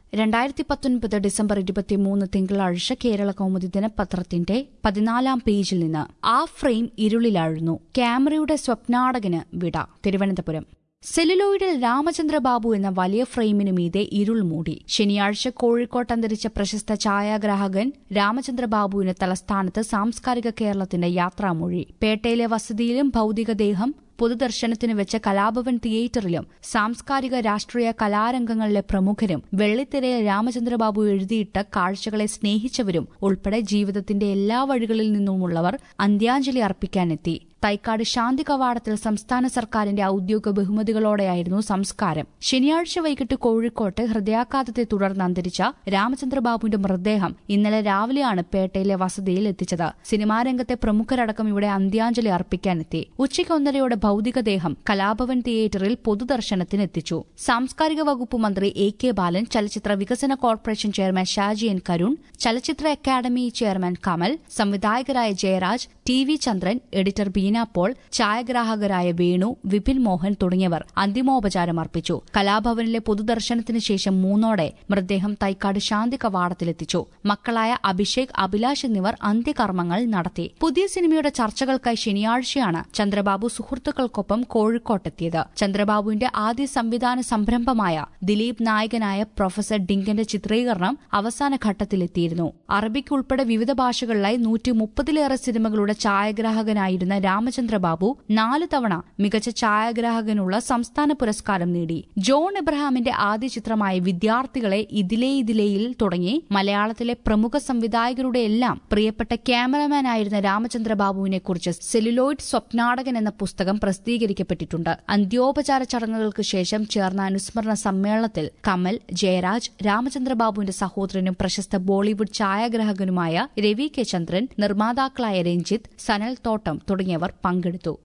രണ്ടായിരത്തി പത്തൊൻപത് ഡിസംബർ ഇരുപത്തിമൂന്ന് തിങ്കളാഴ്ച കേരള കൗമുദി ദിനപത്രത്തിന്റെ പതിനാലാം പേജിൽ നിന്ന് ആ ഫ്രെയിം ഇരുളിലാഴുന്നു ക്യാമറയുടെ സ്വപ്നാടകന് വിട തിരുവനന്തപുരം സെല്ലുലോയിഡിൽ രാമചന്ദ്രബാബു എന്ന വലിയ ഫ്രെയിമിനു മീതെ ഇരുൾ മൂടി ശനിയാഴ്ച കോഴിക്കോട്ട് അന്തരിച്ച പ്രശസ്ത ഛായാഗ്രാഹകൻ രാമചന്ദ്രബാബുവിന് തലസ്ഥാനത്ത് സാംസ്കാരിക കേരളത്തിന്റെ യാത്രാമൊഴി പേട്ടയിലെ വസതിയിലും ഭൌതികദേഹം പൊതുദർശനത്തിന് വെച്ച കലാഭവൻ തിയേറ്ററിലും സാംസ്കാരിക രാഷ്ട്രീയ കലാരംഗങ്ങളിലെ പ്രമുഖരും വെള്ളിത്തിരയിൽ രാമചന്ദ്രബാബു എഴുതിയിട്ട കാഴ്ചകളെ സ്നേഹിച്ചവരും ഉൾപ്പെടെ ജീവിതത്തിന്റെ എല്ലാ വഴികളിൽ നിന്നുമുള്ളവർ അന്ത്യാഞ്ജലി അർപ്പിക്കാനെത്തി തൈക്കാട് ശാന്തി കവാടത്തിൽ സംസ്ഥാന സർക്കാരിന്റെ ഔദ്യോഗിക ബഹുമതികളോടെയായിരുന്നു സംസ്കാരം ശനിയാഴ്ച വൈകിട്ട് കോഴിക്കോട്ട് ഹൃദയാഘാതത്തെ തുടർന്ന് അന്തരിച്ച രാമചന്ദ്രബാബുവിന്റെ മൃതദേഹം ഇന്നലെ രാവിലെയാണ് പേട്ടയിലെ വസതിയിൽ എത്തിച്ചത് സിനിമാ രംഗത്തെ പ്രമുഖരടക്കം ഇവിടെ അന്ത്യാഞ്ജലി അർപ്പിക്കാനെത്തി ഉച്ചയ്ക്ക് ഒന്നരയോടെ ഭൌതികദേഹം കലാഭവൻ തിയേറ്ററിൽ പൊതുദർശനത്തിന് എത്തിച്ചു സാംസ്കാരിക വകുപ്പ് മന്ത്രി എ കെ ബാലൻ ചലച്ചിത്ര വികസന corporation chairman Shaji N Karun ചലച്ചിത്ര അക്കാദമി ചെയർമാൻ കമൽ സംവിധായകരായ Jayaraj T V Chandran editor Beena Paul ഛായാഗ്രാഹകരായ വേണു വിപിൻ മോഹൻ തുടങ്ങിയവർ അന്തിമോപചാരം അർപ്പിച്ചു കലാഭവനിലെ പൊതുദർശനത്തിന് ശേഷം മൂന്നോടെ മൃതദേഹം തൈക്കാട് ശാന്തി കവാടത്തിലെത്തിച്ചു മക്കളായ അഭിഷേക് അഭിലാഷ് എന്നിവർ അന്ത്യകർമ്മങ്ങൾ നടത്തി പുതിയ സിനിമയുടെ ചർച്ചകൾക്കായി ശനിയാഴ്ചയാണ് ചന്ദ്രബാബു സുഹൃത്തുക്കൾക്കൊപ്പം കോഴിക്കോട്ടെത്തിയത് ചന്ദ്രബാബുവിന്റെ ആദ്യ സംവിധാന സംരംഭമായ ദിലീപ് നായകനായ പ്രൊഫസർ ഡിങ്കന്റെ ചിത്രീകരണം അവസാന ഘട്ടത്തിലെത്തിയിരുന്നു അറബിക് ഉൾപ്പെടെ വിവിധ ഭാഷകളിലായി നൂറ്റി മുപ്പതിലേറെ സിനിമകളുടെ ഛായാഗ്രാഹകനായിരുന്ന രാമചന്ദ്രബാബു നാല് തവണ മികച്ച ഛായാഗ്രാഹകനുള്ള സംസ്ഥാന പുരസ്കാരം നേടി ജോൺ എബ്രഹാമിന്റെ ആദ്യ ചിത്രമായ വിദ്യാർത്ഥികളെ ഇതിലേ ഇതിലേയിൽ തുടങ്ങി മലയാളത്തിലെ പ്രമുഖ സംവിധായകരുടെ എല്ലാം പ്രിയപ്പെട്ട ക്യാമറമാനായിരുന്ന രാമചന്ദ്രബാബുവിനെ കുറിച്ച് സെല്ലുലോയിഡ് സ്വപ്നാടകൻ എന്ന പുസ്തകം പ്രസിദ്ധീകരിക്കപ്പെട്ടിട്ടുണ്ട് അന്ത്യോപചാര ചടങ്ങുകൾക്ക് ശേഷം ചേർന്ന അനുസ്മരണ സമ്മേളനത്തിൽ കമൽ ജയരാജ് രാമചന്ദ്രബാബുവിന്റെ സഹോദരനും പ്രശസ്ത ബോളിവുഡ് ഛായാഗ്രാഹകനുമായ രവി കെ ചന്ദ്രൻ നിർമ്മാതാക്കളായ രഞ്ജിത്ത് സനൽ തോട്ടം തുടങ്ങിയവർ പങ്കെടുത്തു